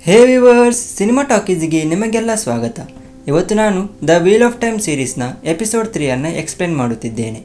ಹೇ viewers cinema ಟಾಕೀಸ್ಗೆ ನಿಮಗೆಲ್ಲ ಸ್ವಾಗತ ಇವತ್ತು ನಾನು ದ ವೀಲ್ ಆಫ್ ಟೈಮ್ ಸೀರೀಸ್ನ ಎಪಿಸೋಡ್ ತ್ರೀಯನ್ನು ಎಕ್ಸ್ಪ್ಲೇನ್ ಮಾಡುತ್ತಿದ್ದೇನೆ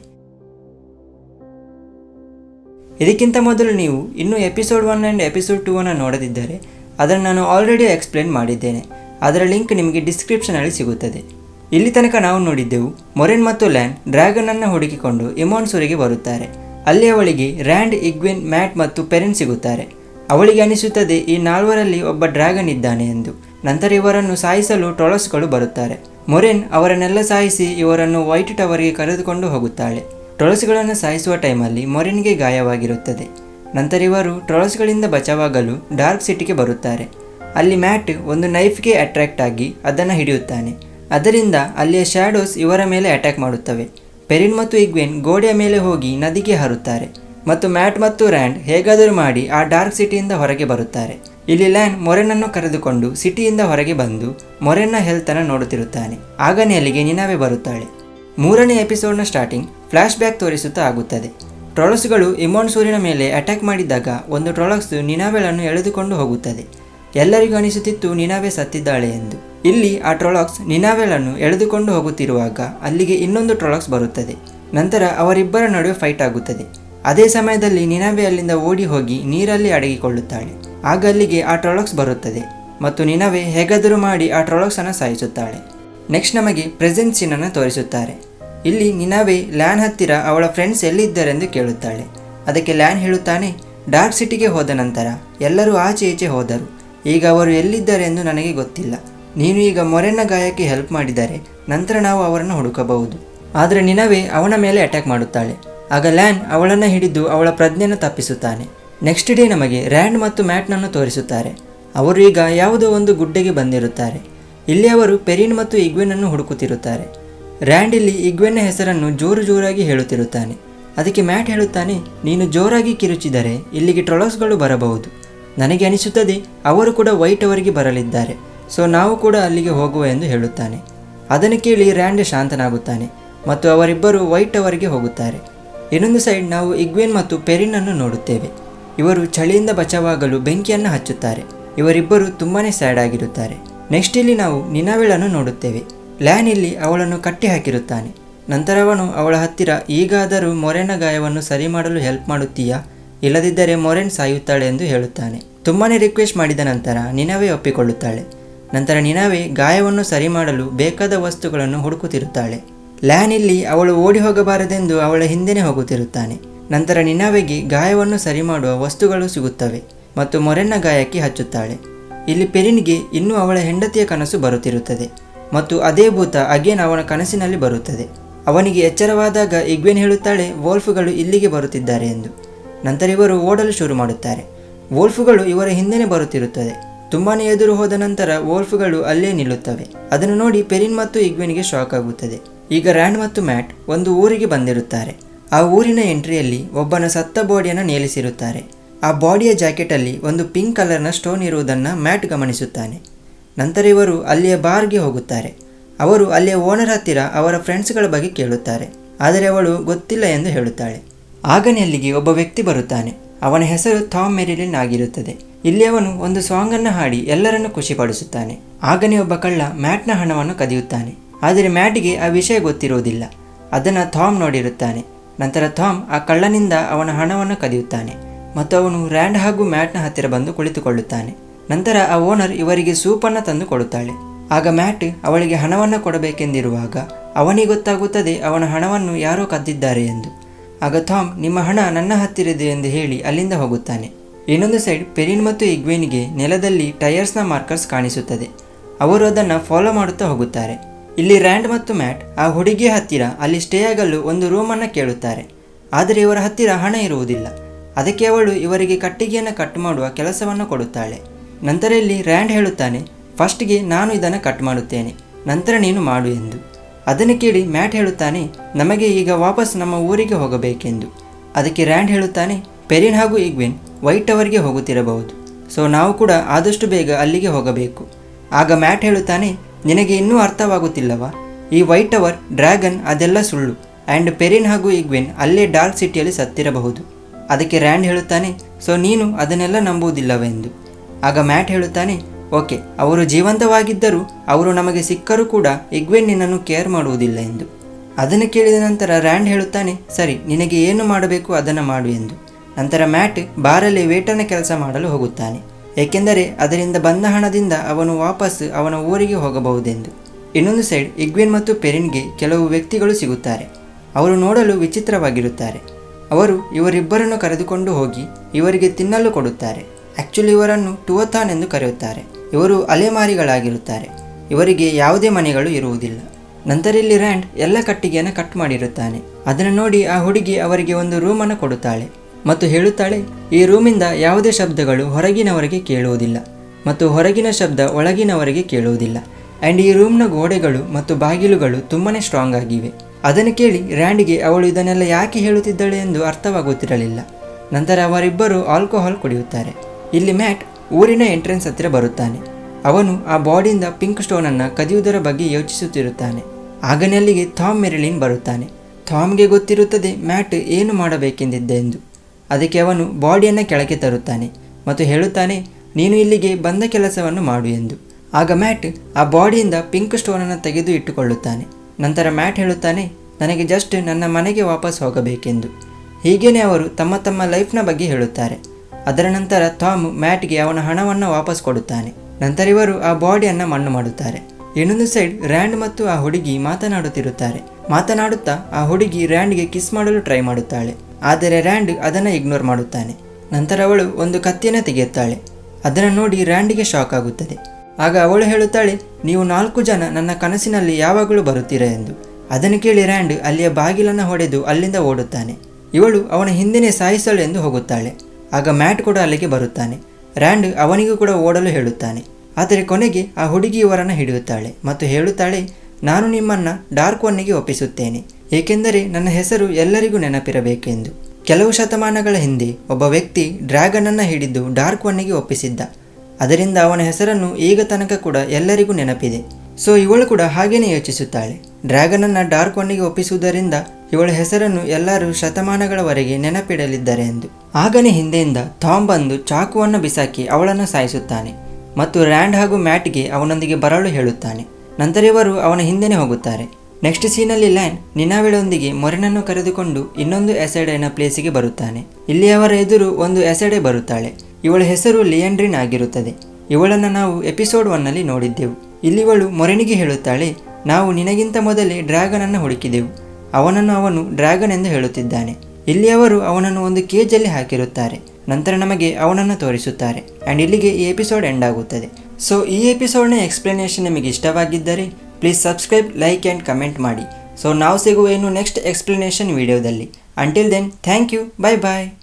ಇದಕ್ಕಿಂತ ಮೊದಲು ನೀವು ಇನ್ನೂ episode one and episode two ಅನ್ನು ನೋಡದಿದ್ದರೆ ಅದನ್ನು ನಾನು ಆಲ್ರೆಡಿ ಎಕ್ಸ್ಪ್ಲೇನ್ ಮಾಡಿದ್ದೇನೆ ಅದರ ಲಿಂಕ್ ನಿಮಗೆ ಡಿಸ್ಕ್ರಿಪ್ಷನಲ್ಲಿ ಸಿಗುತ್ತದೆ ಇಲ್ಲಿ ತನಕ ನಾವು ನೋಡಿದ್ದೆವು ಮೊರೆನ್ ಮತ್ತು ಲ್ಯಾನ್ ಡ್ರ್ಯಾಗನ್ ಅನ್ನು ಹುಡುಕಿಕೊಂಡು ಇಮಾನ್ಸೂರಿಗೆ ಬರುತ್ತಾರೆ ಅಲ್ಲಿ ಅವಳಿಗೆ ರ್ಯಾಂಡ್ ಇಗ್ವಿನ್ ಮ್ಯಾಟ್ ಮತ್ತು ಪೆರೆನ್ ಸಿಗುತ್ತಾರೆ ಅವಳಿಗೆ ಅನಿಸುತ್ತದೆ ಈ ನಾಲ್ವರಲ್ಲಿ ಒಬ್ಬ ಡ್ರ್ಯಾಗನ್ ಇದ್ದಾನೆ ಎಂದು ನಂತರ ಇವರನ್ನು ಸಾಯಿಸಲು ಟೊಳಸ್ಗಳು ಬರುತ್ತಾರೆ ಮೊರೆನ್ ಅವರನ್ನೆಲ್ಲ ಸಾಯಿಸಿ ಇವರನ್ನು ವೈಟ್ ಟವರ್ಗೆ ಕರೆದುಕೊಂಡು ಹೋಗುತ್ತಾಳೆ ಟೊಳಸ್ಗಳನ್ನು ಸಾಯಿಸುವ ಟೈಮಲ್ಲಿ ಮೊರೆನ್ಗೆ ಗಾಯವಾಗಿರುತ್ತದೆ ನಂತರ ಇವರು ಟೊಳಸ್ಗಳಿಂದ ಬಚಾವಾಗಲು ಡಾರ್ಕ್ ಸಿಟಿಗೆ ಬರುತ್ತಾರೆ ಅಲ್ಲಿ ಮ್ಯಾಟ್ ಒಂದು ನೈಫ್ಗೆ ಅಟ್ರಾಕ್ಟ್ ಆಗಿ ಅದನ್ನು ಹಿಡಿಯುತ್ತಾನೆ ಅದರಿಂದ ಅಲ್ಲಿಯ ಶ್ಯಾಡೋಸ್ ಇವರ ಮೇಲೆ ಅಟ್ಯಾಕ್ ಮಾಡುತ್ತವೆ ಪೆರಿನ್ ಮತ್ತು ಇಗ್ವೆನ್ ಗೋಡೆಯ ಮೇಲೆ ಹೋಗಿ ನದಿಗೆ ಹಾರುತ್ತಾರೆ ಮತ್ತು ಮ್ಯಾಟ್ ಮತ್ತು ರ್ಯಾಂಡ್ ಹೇಗಾದರೂ ಮಾಡಿ ಆ ಡಾರ್ಕ್ ಸಿಟಿಯಿಂದ ಹೊರಗೆ ಬರುತ್ತಾರೆ ಇಲ್ಲಿ ಲ್ಯಾನ್ ಮೊರೆನನ್ನು ಕರೆದುಕೊಂಡು ಸಿಟಿಯಿಂದ ಹೊರಗೆ ಬಂದು ಮೊರೆನ್ನ ಹೆಲ್ತನ್ನು ನೋಡುತ್ತಿರುತ್ತಾನೆ ಆಗನೇ ಅಲ್ಲಿಗೆ ನಿನಾವೆ ಬರುತ್ತಾಳೆ ಮೂರನೇ ಎಪಿಸೋಡ್ನ ಸ್ಟಾರ್ಟಿಂಗ್ ಫ್ಲ್ಯಾಶ್ ಬ್ಯಾಕ್ ತೋರಿಸುತ್ತಾ ಆಗುತ್ತದೆ ಟ್ರೊಳಸ್ಗಳು ಇಮೋನ್ ಸೂರ್ಯನ ಮೇಲೆ ಅಟ್ಯಾಕ್ ಮಾಡಿದಾಗ ಒಂದು ಟ್ರೊಳಕ್ಸ್ ನಿನಾವೆಳನ್ನು ಎಳೆದುಕೊಂಡು ಹೋಗುತ್ತದೆ ಎಲ್ಲರಿಗೂ ಅನಿಸುತ್ತಿತ್ತು ನಿನಾವೆ ಸತ್ತಿದ್ದಾಳೆ ಎಂದು ಇಲ್ಲಿ ಆ ಟ್ರೊಳಕ್ಸ್ ನಿನಾವೆಳನ್ನು ಎಳೆದುಕೊಂಡು ಹೋಗುತ್ತಿರುವಾಗ ಅಲ್ಲಿಗೆ ಇನ್ನೊಂದು ಟ್ರೊಳಕ್ಸ್ ಬರುತ್ತದೆ ನಂತರ ಅವರಿಬ್ಬರ ನಡುವೆ ಫೈಟ್ ಆಗುತ್ತದೆ ಅದೇ ಸಮಯದಲ್ಲಿ ನಿನಾವೆ ಅಲ್ಲಿಂದ ಓಡಿ ಹೋಗಿ ನೀರಲ್ಲಿ ಅಡಗಿಕೊಳ್ಳುತ್ತಾಳೆ ಆಗ ಅಲ್ಲಿಗೆ ಆ ಟ್ರೊಳಕ್ಸ್ ಬರುತ್ತದೆ ಮತ್ತು ನಿನವೆ ಹೇಗಾದರೂ ಮಾಡಿ ಆ ಟ್ರೊಳಕ್ಸ್ ಅನ್ನು ಸಾಯಿಸುತ್ತಾಳೆ ನೆಕ್ಸ್ಟ್ ನಮಗೆ ಪ್ರೆಸೆಂಟ್ ಸೀನನ್ನು ತೋರಿಸುತ್ತಾರೆ ಇಲ್ಲಿ ನಿನವೆ ಲ್ಯಾನ್ ಹತ್ತಿರ ಅವಳ ಫ್ರೆಂಡ್ಸ್ ಎಲ್ಲಿದ್ದಾರೆಂದು ಕೇಳುತ್ತಾಳೆ ಅದಕ್ಕೆ ಲ್ಯಾನ್ ಹೇಳುತ್ತಾನೆ ಡಾರ್ಕ್ ಸಿಟಿಗೆ ಹೋದ ನಂತರ ಎಲ್ಲರೂ ಆಚೆ ಈಚೆ ಹೋದರು ಈಗ ಅವರು ಎಲ್ಲಿದ್ದಾರೆ ಎಂದು ನನಗೆ ಗೊತ್ತಿಲ್ಲ ನೀನು ಈಗ ಮೊರೆನ್ನ ಗಾಯಕ್ಕೆ ಹೆಲ್ಪ್ ಮಾಡಿದರೆ ನಂತರ ನಾವು ಅವರನ್ನು ಹುಡುಕಬಹುದು ಆದರೆ ನಿನವೆ ಅವನ ಮೇಲೆ ಅಟ್ಯಾಕ್ ಮಾಡುತ್ತಾಳೆ ಆಗ ಲ್ಯಾನ್ ಅವಳನ್ನು ಹಿಡಿದು ಅವಳ ಪ್ರಜ್ಞೆಯನ್ನು ತಪ್ಪಿಸುತ್ತಾನೆ ನೆಕ್ಸ್ಟ್ ಡೇ ನಮಗೆ ರ್ಯಾಂಡ್ ಮತ್ತು ಮ್ಯಾಟ್ನನ್ನು ತೋರಿಸುತ್ತಾರೆ ಅವರು ಈಗ ಯಾವುದೋ ಒಂದು ಗುಡ್ಡೆಗೆ ಬಂದಿರುತ್ತಾರೆ ಇಲ್ಲಿ ಅವರು ಪೆರಿನ್ ಮತ್ತು ಇಗ್ವೆನನ್ನು ಹುಡುಕುತ್ತಿರುತ್ತಾರೆ ರ್ಯಾಂಡ್ ಇಲ್ಲಿ ಇಗ್ವೆನ್ನ ಹೆಸರನ್ನು ಜೋರು ಜೋರಾಗಿ ಹೇಳುತ್ತಿರುತ್ತಾನೆ ಅದಕ್ಕೆ ಮ್ಯಾಟ್ ಹೇಳುತ್ತಾನೆ ನೀನು ಜೋರಾಗಿ ಕಿರುಚಿದರೆ ಇಲ್ಲಿಗೆ ಟ್ರೊಲಸ್ಗಳು ಬರಬಹುದು ನನಗೆ ಅನಿಸುತ್ತದೆ ಅವರು ಕೂಡ ವೈಟ್ ಅವರಿಗೆ ಬರಲಿದ್ದಾರೆ ಸೊ ನಾವು ಕೂಡ ಅಲ್ಲಿಗೆ ಹೋಗುವ ಎಂದು ಹೇಳುತ್ತಾನೆ ಅದನ್ನು ಕೇಳಿ ರ್ಯಾಂಡ್ ಶಾಂತನಾಗುತ್ತಾನೆ ಮತ್ತು ಅವರಿಬ್ಬರು ವೈಟ್ ಅವರಿಗೆ ಹೋಗುತ್ತಾರೆ ಇನ್ನೊಂದು ಸೈಡ್ ನಾವು ಇಗ್ವೆನ್ ಮತ್ತು ಪೆರಿನ್ ಅನ್ನು ನೋಡುತ್ತೇವೆ ಇವರು ಚಳಿಯಿಂದ ಬಚಾವಾಗಲು ಬೆಂಕಿಯನ್ನು ಹಚ್ಚುತ್ತಾರೆ ಇವರಿಬ್ಬರು ತುಂಬಾ ಸ್ಯಾಡ್ ಆಗಿರುತ್ತಾರೆ ನೆಕ್ಸ್ಟ್ ಇಲ್ಲಿ ನಾವು ನಿನಾವೆಳನ್ನು ನೋಡುತ್ತೇವೆ ಲ್ಯಾನ್ ಇಲ್ಲಿ ಅವಳನ್ನು ಕಟ್ಟಿ ಹಾಕಿರುತ್ತಾನೆ ನಂತರ ಅವನು ಅವಳ ಹತ್ತಿರ ಈಗಾದರೂ ಮೊರೆನ ಗಾಯವನ್ನು ಸರಿ ಮಾಡಲು ಹೆಲ್ಪ್ ಮಾಡುತ್ತೀಯಾ ಇಲ್ಲದಿದ್ದರೆ ಮೊರೆನ್ ಸಾಯುತ್ತಾಳೆ ಎಂದು ಹೇಳುತ್ತಾನೆ ತುಂಬಾ ರಿಕ್ವೆಸ್ಟ್ ಮಾಡಿದ ನಂತರ ನಿನವೆ ಒಪ್ಪಿಕೊಳ್ಳುತ್ತಾಳೆ ನಂತರ ನಿನವೆ ಗಾಯವನ್ನು ಸರಿ ಮಾಡಲು ಬೇಕಾದ ವಸ್ತುಗಳನ್ನು ಹುಡುಕುತ್ತಿರುತ್ತಾಳೆ ಲ್ಯಾನ್ ಇಲ್ಲಿ ಅವಳು ಓಡಿ ಹೋಗಬಾರದೆಂದು ಅವಳ ಹಿಂದೆನೇ ಹೋಗುತ್ತಿರುತ್ತಾನೆ ನಂತರ ನಿನಾವೆಗೆ ಗಾಯವನ್ನು ಸರಿ ಮಾಡುವ ವಸ್ತುಗಳು ಸಿಗುತ್ತವೆ ಮತ್ತು ಮೊರೆನ್ನ ಗಾಯಕ್ಕೆ ಹಚ್ಚುತ್ತಾಳೆ ಇಲ್ಲಿ ಪೆರಿನ್ಗೆ ಇನ್ನೂ ಅವಳ ಹೆಂಡತಿಯ ಕನಸು ಬರುತ್ತಿರುತ್ತದೆ ಮತ್ತು ಅದೇ ಭೂತ ಅಗೇನ್ ಅವನ ಕನಸಿನಲ್ಲಿ ಬರುತ್ತದೆ ಅವನಿಗೆ ಎಚ್ಚರವಾದಾಗ ಇಗ್ವೆನ್ ಹೇಳುತ್ತಾಳೆ ವೋಲ್ಫ್ಗಳು ಇಲ್ಲಿಗೆ ಬರುತ್ತಿದ್ದಾರೆ ಎಂದು ನಂತರ ಇವರು ಓಡಲು ಶುರು ಮಾಡುತ್ತಾರೆ ವೋಲ್ಫ್ಗಳು ಇವರ ಹಿಂದೆನೇ ಬರುತ್ತಿರುತ್ತದೆ ತುಂಬಾ ಎದುರು ಹೋದ ನಂತರ ವೋಲ್ಫ್ಗಳು ಅಲ್ಲೇ ನಿಲ್ಲುತ್ತವೆ ಅದನ್ನು ನೋಡಿ ಪೆರಿನ್ ಮತ್ತು ಇಗ್ವೆನ್ಗೆ ಶಾಕ್ ಆಗುತ್ತದೆ ಈಗ ರ್ಯಾಂಡ್ ಮತ್ತು ಮ್ಯಾಟ್ ಒಂದು ಊರಿಗೆ ಬಂದಿರುತ್ತಾರೆ ಆ ಊರಿನ ಎಂಟ್ರಿಯಲ್ಲಿ ಒಬ್ಬನ ಸತ್ತ ಬಾಡಿಯನ್ನು ನೇಲಿಸಿರುತ್ತಾರೆ ಆ ಬಾಡಿಯ ಜಾಕೆಟಲ್ಲಿ ಒಂದು ಪಿಂಕ್ ಕಲರ್ನ ಸ್ಟೋನ್ ಇರುವುದನ್ನು ಮ್ಯಾಟ್ ಗಮನಿಸುತ್ತಾನೆ ನಂತರ ಇವರು ಅಲ್ಲಿಯ ಬಾರ್ಗೆ ಹೋಗುತ್ತಾರೆ ಅವರು ಅಲ್ಲಿಯ ಓನರ್ ಹತ್ತಿರ ಅವರ ಫ್ರೆಂಡ್ಸ್ಗಳ ಬಗ್ಗೆ ಕೇಳುತ್ತಾರೆ ಆದರೆ ಅವಳು ಗೊತ್ತಿಲ್ಲ ಎಂದು ಹೇಳುತ್ತಾಳೆ ಆಗನೇ ಅಲ್ಲಿಗೆ ಒಬ್ಬ ವ್ಯಕ್ತಿ ಬರುತ್ತಾನೆ ಅವನ ಹೆಸರು ಥಾಮ್ ಮೆರಿಲಿನ್ ಆಗಿರುತ್ತದೆ ಇಲ್ಲಿ ಅವನು ಒಂದು ಸಾಂಗನ್ನು ಹಾಡಿ ಎಲ್ಲರನ್ನು ಖುಷಿಪಡಿಸುತ್ತಾನೆ ಆಗನೇ ಒಬ್ಬ ಕಳ್ಳ ಮ್ಯಾಟ್ನ ಹಣವನ್ನು ಕದಿಯುತ್ತಾನೆ ಆದರೆ ಮ್ಯಾಟ್ಗೆ ಆ ವಿಷಯ ಗೊತ್ತಿರುವುದಿಲ್ಲ ಅದನ್ನು ಥಾಮ್ ನೋಡಿರುತ್ತಾನೆ ನಂತರ ಥಾಮ್ ಆ ಕಳ್ಳನಿಂದ ಅವನ ಹಣವನ್ನು ಕದಿಯುತ್ತಾನೆ ಮತ್ತು ಅವನು ರ್ಯಾಂಡ್ ಹಾಗೂ ಮ್ಯಾಟ್ನ ಹತ್ತಿರ ಬಂದು ಕುಳಿತುಕೊಳ್ಳುತ್ತಾನೆ ನಂತರ ಆ ಓನರ್ ಇವರಿಗೆ ಸೂಪನ್ನು ತಂದು ಕೊಡುತ್ತಾಳೆ ಆಗ ಮ್ಯಾಟ್ ಅವಳಿಗೆ ಹಣವನ್ನು ಕೊಡಬೇಕೆಂದಿರುವಾಗ ಅವನಿಗೆ ಗೊತ್ತಾಗುತ್ತದೆ ಅವನ ಹಣವನ್ನು ಯಾರೋ ಕದ್ದಿದ್ದಾರೆ ಎಂದು ಆಗ ಥಾಮ್ ನಿಮ್ಮ ಹಣ ನನ್ನ ಹತ್ತಿರದೆ ಎಂದು ಹೇಳಿ ಅಲ್ಲಿಂದ ಹೋಗುತ್ತಾನೆ ಇನ್ನೊಂದು ಸೈಡ್ ಪೆರಿನ್ ಮತ್ತು ಇಗ್ವೇನಿಗೆ ನೆಲದಲ್ಲಿ ಟೈರ್ಸ್ನ ಮಾರ್ಕರ್ಸ್ ಕಾಣಿಸುತ್ತದೆ ಅವರು ಅದನ್ನು ಫಾಲೋ ಮಾಡುತ್ತಾ ಹೋಗುತ್ತಾರೆ ಇಲ್ಲಿ ರ್ಯಾಂಡ್ ಮತ್ತು ಮ್ಯಾಟ್ ಆ ಹುಡುಗಿಯ ಹತ್ತಿರ ಅಲ್ಲಿ ಸ್ಟೇ ಆಗಲು ಒಂದು ರೂಮನ್ನು ಕೇಳುತ್ತಾರೆ ಆದರೆ ಇವರ ಹತ್ತಿರ ಹಣ ಇರುವುದಿಲ್ಲ ಅದಕ್ಕೆ ಅವಳು ಇವರಿಗೆ ಕಟ್ಟಿಗೆಯನ್ನು ಕಟ್ ಮಾಡುವ ಕೆಲಸವನ್ನು ಕೊಡುತ್ತಾಳೆ ನಂತರ ಇಲ್ಲಿ ರ್ಯಾಂಡ್ ಹೇಳುತ್ತಾನೆ ಫಸ್ಟ್ಗೆ ನಾನು ಇದನ್ನು ಕಟ್ ಮಾಡುತ್ತೇನೆ ನಂತರ ನೀನು ಮಾಡು ಎಂದು ಅದನ್ನು ಕೇಳಿ ಮ್ಯಾಟ್ ಹೇಳುತ್ತಾನೆ ನಮಗೆ ಈಗ ವಾಪಸ್ ನಮ್ಮ ಊರಿಗೆ ಹೋಗಬೇಕೆಂದು ಅದಕ್ಕೆ ರ್ಯಾಂಡ್ ಹೇಳುತ್ತಾನೆ ಪೆರಿನ್ ಹಾಗೂ ಇಗ್ವೆನ್ ವೈಟ್ ಟವರ್ಗೆ ಹೋಗುತ್ತಿರಬಹುದು ಸೊ ನಾವು ಕೂಡ ಆದಷ್ಟು ಬೇಗ ಅಲ್ಲಿಗೆ ಹೋಗಬೇಕು ಆಗ ಮ್ಯಾಟ್ ಹೇಳುತ್ತಾನೆ ನಿನಗೆ ಇನ್ನೂ ಅರ್ಥವಾಗುತ್ತಿಲ್ಲವಾ ಈ ವೈಟ್ ಟವರ್ ಡ್ರ್ಯಾಗನ್ ಅದೆಲ್ಲ ಸುಳ್ಳು ಆ್ಯಂಡ್ ಪೆರಿನ್ ಹಾಗೂ ಇಗ್ವೆನ್ ಅಲ್ಲೇ ಡಾರ್ಕ್ ಸಿಟಿಯಲ್ಲಿ ಸತ್ತಿರಬಹುದು ಅದಕ್ಕೆ ರ್ಯಾಂಡ್ ಹೇಳುತ್ತಾನೆ ಸೊ ನೀನು ಅದನ್ನೆಲ್ಲ ನಂಬುವುದಿಲ್ಲವೆಂದು ಆಗ ಮ್ಯಾಟ್ ಹೇಳುತ್ತಾನೆ ಓಕೆ ಅವರು ಜೀವಂತವಾಗಿದ್ದರೂ ಅವರು ನಮಗೆ ಸಿಕ್ಕರೂ ಕೂಡ ಇಗ್ವೆನ್ ನಿನ್ನನ್ನು ಕೇರ್ ಮಾಡುವುದಿಲ್ಲ ಎಂದು ಅದನ್ನು ಕೇಳಿದ ನಂತರ ರ್ಯಾಂಡ್ ಹೇಳುತ್ತಾನೆ ಸರಿ ನಿನಗೆ ಏನು ಮಾಡಬೇಕು ಅದನ್ನು ಮಾಡು ಎಂದು ನಂತರ ಮ್ಯಾಟ್ ಬಾರಲ್ಲಿ ವೇಟರ್ನ ಕೆಲಸ ಮಾಡಲು ಹೋಗುತ್ತಾನೆ ಏಕೆಂದರೆ ಅದರಿಂದ ಬಂದ ಹಣದಿಂದ ಅವನು ವಾಪಸ್ ಅವನ ಊರಿಗೆ ಹೋಗಬಹುದೆಂದು ಇನ್ನೊಂದು ಸೈಡ್ ಇಗ್ವಿನ್ ಮತ್ತು ಪೆರಿನ್ಗೆ ಕೆಲವು ವ್ಯಕ್ತಿಗಳು ಸಿಗುತ್ತಾರೆ ಅವರು ನೋಡಲು ವಿಚಿತ್ರವಾಗಿರುತ್ತಾರೆ ಅವರು ಇವರಿಬ್ಬರನ್ನು ಕರೆದುಕೊಂಡು ಹೋಗಿ ಇವರಿಗೆ ತಿನ್ನಲು ಕೊಡುತ್ತಾರೆ ಆ್ಯಕ್ಚುಲಿ ಇವರನ್ನು ಟುವಥಾನ್ ಎಂದು ಕರೆಯುತ್ತಾರೆ ಇವರು ಅಲೆಮಾರಿಗಳಾಗಿರುತ್ತಾರೆ ಇವರಿಗೆ ಯಾವುದೇ ಮನೆಗಳು ಇರುವುದಿಲ್ಲ ನಂತರ ಇಲ್ಲಿ ರ್ಯಾಂಡ್ ಎಲ್ಲ ಕಟ್ಟಿಗೆಯನ್ನು ಕಟ್ ಮಾಡಿರುತ್ತಾನೆ ಅದನ್ನು ನೋಡಿ ಆ ಹುಡುಗಿ ಅವರಿಗೆ ಒಂದು ರೂಮನ್ನು ಕೊಡುತ್ತಾಳೆ ಮತ್ತು ಹೇಳುತ್ತಾಳೆ ಈ ರೂಮಿಂದ ಯಾವುದೇ ಶಬ್ದಗಳು ಹೊರಗಿನವರಿಗೆ ಕೇಳುವುದಿಲ್ಲ ಮತ್ತು ಹೊರಗಿನ ಶಬ್ದ ಒಳಗಿನವರಿಗೆ ಕೇಳುವುದಿಲ್ಲ ಆ್ಯಂಡ್ ಈ ರೂಮ್ನ ಗೋಡೆಗಳು ಮತ್ತು ಬಾಗಿಲುಗಳು ತುಂಬಾ ಸ್ಟ್ರಾಂಗ್ ಆಗಿವೆ ಅದನ್ನು ಕೇಳಿ ರ್ಯಾಂಡ್ಗೆ ಅವಳು ಇದನ್ನೆಲ್ಲ ಯಾಕೆ ಹೇಳುತ್ತಿದ್ದಾಳೆ ಎಂದು ಅರ್ಥವಾಗುತ್ತಿರಲಿಲ್ಲ ನಂತರ ಅವರಿಬ್ಬರು ಆಲ್ಕೋಹಾಲ್ ಕುಡಿಯುತ್ತಾರೆ ಇಲ್ಲಿ ಮ್ಯಾಟ್ ಊರಿನ ಎಂಟ್ರೆನ್ಸ್ ಹತ್ತಿರ ಬರುತ್ತಾನೆ ಅವನು ಆ ಬಾಡಿಯಿಂದ ಪಿಂಕ್ ಸ್ಟೋನನ್ನು ಕದಿಯುವುದರ ಬಗ್ಗೆ ಯೋಚಿಸುತ್ತಿರುತ್ತಾನೆ ಆಗನೇ ಅಲ್ಲಿಗೆ ಥಾಮ್ ಮೆರಿಲಿನ್ ಬರುತ್ತಾನೆ ಥಾಮ್ಗೆ ಗೊತ್ತಿರುತ್ತದೆ ಮ್ಯಾಟ್ ಏನು ಮಾಡಬೇಕೆಂದಿದ್ದೆ ಎಂದು ಅದಕ್ಕೆ ಅವನು ಬಾಡಿಯನ್ನು ಕೆಳಗೆ ತರುತ್ತಾನೆ ಮತ್ತು ಹೇಳುತ್ತಾನೆ ನೀನು ಇಲ್ಲಿಗೆ ಬಂದ ಕೆಲಸವನ್ನು ಮಾಡು ಎಂದು ಆಗ ಮ್ಯಾಟ್ ಆ ಬಾಡಿಯಿಂದ ಪಿಂಕ್ ಸ್ಟೋನನ್ನು ತೆಗೆದು ಇಟ್ಟುಕೊಳ್ಳುತ್ತಾನೆ ನಂತರ ಮ್ಯಾಟ್ ಹೇಳುತ್ತಾನೆ ನನಗೆ ಜಸ್ಟ್ ನನ್ನ ಮನೆಗೆ ವಾಪಸ್ ಹೋಗಬೇಕೆಂದು ಹೀಗೇನೆ ಅವರು ತಮ್ಮ ತಮ್ಮ ಲೈಫ್ನ ಬಗ್ಗೆ ಹೇಳುತ್ತಾರೆ ಅದರ ನಂತರ ಥಾಮ್ ಮ್ಯಾಟ್ಗೆ ಅವನ ಹಣವನ್ನು ವಾಪಸ್ ಕೊಡುತ್ತಾನೆ ನಂತರ ಇವರು ಆ ಬಾಡಿಯನ್ನು ಮಣ್ಣು ಮಾಡುತ್ತಾರೆ ಇನ್ನೊಂದು ಸೈಡ್ ರ್ಯಾಂಡ್ ಮತ್ತು ಆ ಹುಡುಗಿ ಮಾತನಾಡುತ್ತಿರುತ್ತಾರೆ ಮಾತನಾಡುತ್ತಾ ಆ ಹುಡುಗಿ ರ್ಯಾಂಡ್ಗೆ ಕಿಸ್ ಮಾಡಲು ಟ್ರೈ ಮಾಡುತ್ತಾಳೆ ಆದರೆ ರ್ಯಾಂಡ್ ಅದನ್ನು ಇಗ್ನೋರ್ ಮಾಡುತ್ತಾನೆ ನಂತರ ಅವಳು ಒಂದು ಕತ್ತಿಯನ್ನು ತೆಗೆಯುತ್ತಾಳೆ ಅದನ್ನು ನೋಡಿ ರ್ಯಾಂಡ್ಗೆ ಶಾಕ್ ಆಗುತ್ತದೆ ಆಗ ಅವಳು ಹೇಳುತ್ತಾಳೆ ನೀವು ನಾಲ್ಕು ಜನ ನನ್ನ ಕನಸಿನಲ್ಲಿ ಯಾವಾಗಲೂ ಬರುತ್ತೀರಾ ಎಂದು ಅದನ್ನು ಕೇಳಿ ರ್ಯಾಂಡ್ ಅಲ್ಲಿಯ ಬಾಗಿಲನ್ನು ಹೊಡೆದು ಅಲ್ಲಿಂದ ಓಡುತ್ತಾನೆ ಇವಳು ಅವನ ಹಿಂದೆನೇ ಸಾಯಿಸಲು ಎಂದು ಹೋಗುತ್ತಾಳೆ ಆಗ ಮ್ಯಾಟ್ ಕೂಡ ಅಲ್ಲಿಗೆ ಬರುತ್ತಾನೆ ರ್ಯಾಂಡ್ ಅವನಿಗೂ ಕೂಡ ಓಡಲು ಹೇಳುತ್ತಾನೆ ಆದರೆ ಕೊನೆಗೆ ಆ ಹುಡುಗಿ ಇವರನ್ನು ಹಿಡಿಯುತ್ತಾಳೆ ಮತ್ತು ಹೇಳುತ್ತಾಳೆ ನಾನು ನಿಮ್ಮನ್ನು ಡಾರ್ಕ್ ಒನ್ನಿಗೆ ಒಪ್ಪಿಸುತ್ತೇನೆ ಏಕೆಂದರೆ ನನ್ನ ಹೆಸರು ಎಲ್ಲರಿಗೂ ನೆನಪಿರಬೇಕೆಂದು ಕೆಲವು ಶತಮಾನಗಳ ಹಿಂದೆ ಒಬ್ಬ ವ್ಯಕ್ತಿ ಡ್ರ್ಯಾಗನನ್ನು ಹಿಡಿದು ಡಾರ್ಕ್ ಒನ್ನಿಗೆ ಒಪ್ಪಿಸಿದ್ದ ಅದರಿಂದ ಅವನ ಹೆಸರನ್ನು ಈಗ ತನಕ ಕೂಡ ಎಲ್ಲರಿಗೂ ನೆನಪಿದೆ ಸೊ ಇವಳು ಕೂಡ ಹಾಗೇನೆ ಯೋಚಿಸುತ್ತಾಳೆ ಡ್ರ್ಯಾಗನನ್ನು ಡಾರ್ಕ್ ಒನ್ನಿಗೆ ಒಪ್ಪಿಸುವುದರಿಂದ ಇವಳ ಹೆಸರನ್ನು ಎಲ್ಲರೂ ಶತಮಾನಗಳವರೆಗೆ ನೆನಪಿಡಲಿದ್ದಾರೆ ಎಂದು ಆಗನೇ ಹಿಂದೆಯಿಂದ ಥಾಮ್ ಬಂದು ಚಾಕುವನ್ನು ಬಿಸಾಕಿ ಅವಳನ್ನು ಸಾಯಿಸುತ್ತಾನೆ ಮತ್ತು ರ್ಯಾಂಡ್ ಹಾಗೂ ಮ್ಯಾಟ್ಗೆ ಅವನೊಂದಿಗೆ ಬರಲು ಹೇಳುತ್ತಾನೆ ನಂತರ ಇವರು ಅವನ ಹಿಂದೆನೇ ಹೋಗುತ್ತಾರೆ ನೆಕ್ಸ್ಟ್ ಸೀನಲ್ಲಿ ಲ್ಯಾನ್ ನಿನಾವೆಳೊಂದಿಗೆ ಮೊರೆನನ್ನು ಕರೆದುಕೊಂಡು ಇನ್ನೊಂದು ಎಸೆಡೆನ ಪ್ಲೇಸಿಗೆ ಬರುತ್ತಾನೆ ಇಲ್ಲಿ ಅವರ ಎದುರು ಒಂದು ಎಸೆಡೆ ಬರುತ್ತಾಳೆ ಇವಳ ಹೆಸರು ಲಿಯಂಡ್ರಿನ್ ಆಗಿರುತ್ತದೆ ಇವಳನ್ನು ನಾವು ಎಪಿಸೋಡ್ ಒನ್ನಲ್ಲಿ ನೋಡಿದ್ದೆವು ಇಲ್ಲಿ ಇವಳು ಮೊರೆನಿಗೆ ಹೇಳುತ್ತಾಳೆ ನಾವು ನಿನಗಿಂತ ಮೊದಲೇ ಡ್ರ್ಯಾಗನನ್ನು ಹುಡುಕಿದೆವು ಅವನನ್ನು ಅವನು ಡ್ರ್ಯಾಗನ್ ಎಂದು ಹೇಳುತ್ತಿದ್ದಾನೆ ಇಲ್ಲಿ ಅವರು ಅವನನ್ನು ಒಂದು ಕೇಜಲ್ಲಿ ಹಾಕಿರುತ್ತಾರೆ ನಂತರ ನಮಗೆ ಅವನನ್ನು ತೋರಿಸುತ್ತಾರೆ ಆ್ಯಂಡ್ ಇಲ್ಲಿಗೆ ಈ ಎಪಿಸೋಡ್ ಎಂಡ್ ಆಗುತ್ತದೆ ಸೊ ಈ ಎಪಿಸೋಡ್ನ ಎಕ್ಸ್ಪ್ಲನೇಷನ್ ನಿಮಗೆ ಇಷ್ಟವಾಗಿದ್ದರೆ please subscribe like and comment ಮಾಡಿ ಸೊ ನಾವು ಸಿಗುವ ಇನ್ನು ನೆಕ್ಸ್ಟ್ ಎಕ್ಸ್ಪ್ಲನೇಷನ್ ವಿಡಿಯೋದಲ್ಲಿ until then thank you bye bye